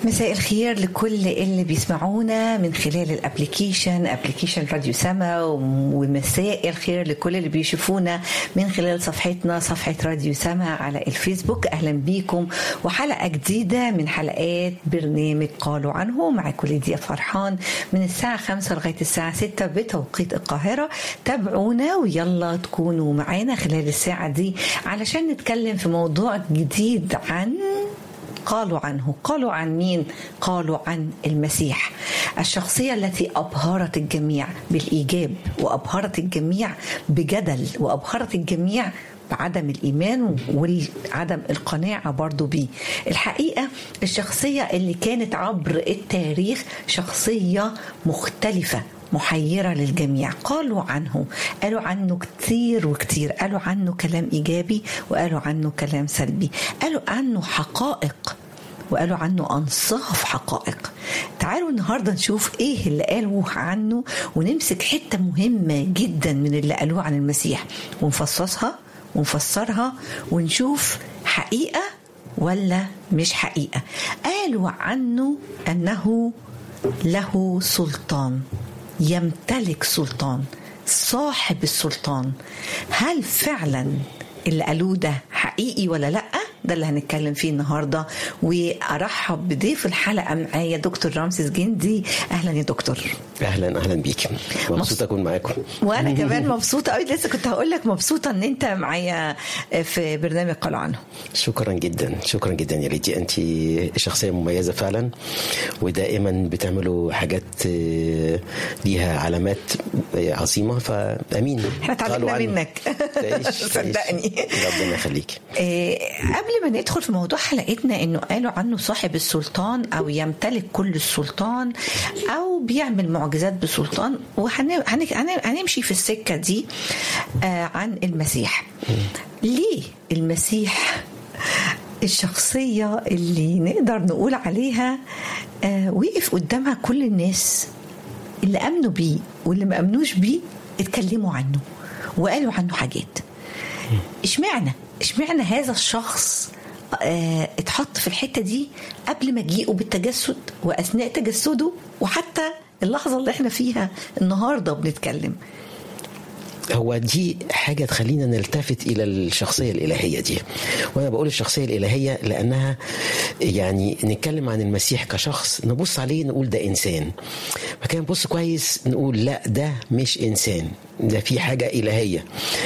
مساء الخير لكل اللي بيسمعونا من خلال الابليكيشن ابليكيشن راديو سما ومساء الخير لكل اللي بيشوفونا من خلال صفحتنا صفحة راديو سما على الفيسبوك اهلا بيكم وحلقة جديدة من حلقات برنامج قالوا عنه معاكم ليديا فرحان من الساعة 5 لغاية الساعة 6 بتوقيت القاهرة تابعونا ويلا تكونوا معانا خلال الساعة دي علشان نتكلم في موضوع جديد عن قالوا عنه قالوا عن مين قالوا عن المسيح الشخصية التي أبهرت الجميع بالإيجاب وأبهرت الجميع بجدل وأبهرت الجميع بعدم الإيمان وعدم القناعة برضو بيه الحقيقة الشخصية اللي كانت عبر التاريخ شخصية مختلفة محيرة للجميع قالوا عنه قالوا عنه كتير وكتير قالوا عنه كلام إيجابي وقالوا عنه كلام سلبي قالوا عنه حقائق وقالوا عنه أنصاف حقائق تعالوا النهاردة نشوف إيه اللي قالوه عنه ونمسك حتة مهمة جدا من اللي قالوه عن المسيح ونفصصها ونفسرها ونشوف حقيقة ولا مش حقيقة قالوا عنه أنه له سلطان يمتلك سلطان صاحب السلطان هل فعلا اللي قالوه ده حقيقي ولا لا ده اللي هنتكلم فيه النهارده وارحب بضيف الحلقه معايا دكتور رامسيس جندي اهلا يا دكتور اهلا اهلا بيك مبسوط اكون معاكم وانا كمان مبسوطه قوي لسه كنت هقول لك مبسوطه ان انت معايا في برنامج قالوا عنه شكرا جدا شكرا جدا يا ليدي انت شخصيه مميزه فعلا ودائما بتعملوا حاجات ليها علامات عظيمه فامين احنا اتعلمنا منك صدقني ربنا يخليك قبل ما ندخل في موضوع حلقتنا انه قالوا عنه صاحب السلطان او يمتلك كل السلطان او بيعمل معجزات بسلطان وهنمشي في السكه دي عن المسيح ليه المسيح الشخصيه اللي نقدر نقول عليها وقف قدامها كل الناس اللي امنوا بيه واللي ما امنوش بيه اتكلموا عنه وقالوا عنه حاجات اشمعنى اشمعنى هذا الشخص اه اتحط في الحته دي قبل مجيئه بالتجسد واثناء تجسده وحتى اللحظه اللي احنا فيها النهارده بنتكلم هو دي حاجة تخلينا نلتفت إلى الشخصية الإلهية دي وأنا بقول الشخصية الإلهية لأنها يعني نتكلم عن المسيح كشخص نبص عليه نقول ده إنسان فكان نبص كويس نقول لا ده مش إنسان ده في حاجة إلهية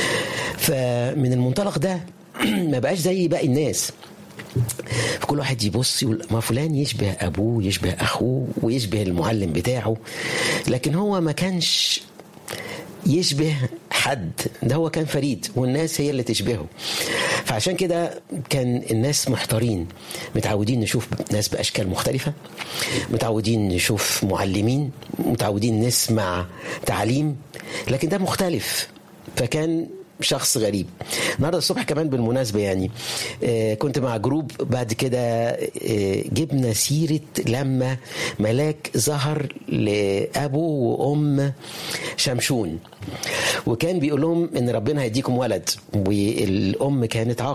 فمن المنطلق ده ما بقاش زي باقي الناس فكل واحد يبص يقول ما فلان يشبه ابوه يشبه اخوه ويشبه المعلم بتاعه لكن هو ما كانش يشبه حد ده هو كان فريد والناس هي اللي تشبهه فعشان كده كان الناس محتارين متعودين نشوف ناس باشكال مختلفه متعودين نشوف معلمين متعودين نسمع تعليم لكن ده مختلف فكان شخص غريب النهارده الصبح كمان بالمناسبه يعني آه كنت مع جروب بعد كده آه جبنا سيره لما ملاك ظهر لابو وام شمشون وكان بيقول لهم ان ربنا هيديكم ولد والام كانت عاقل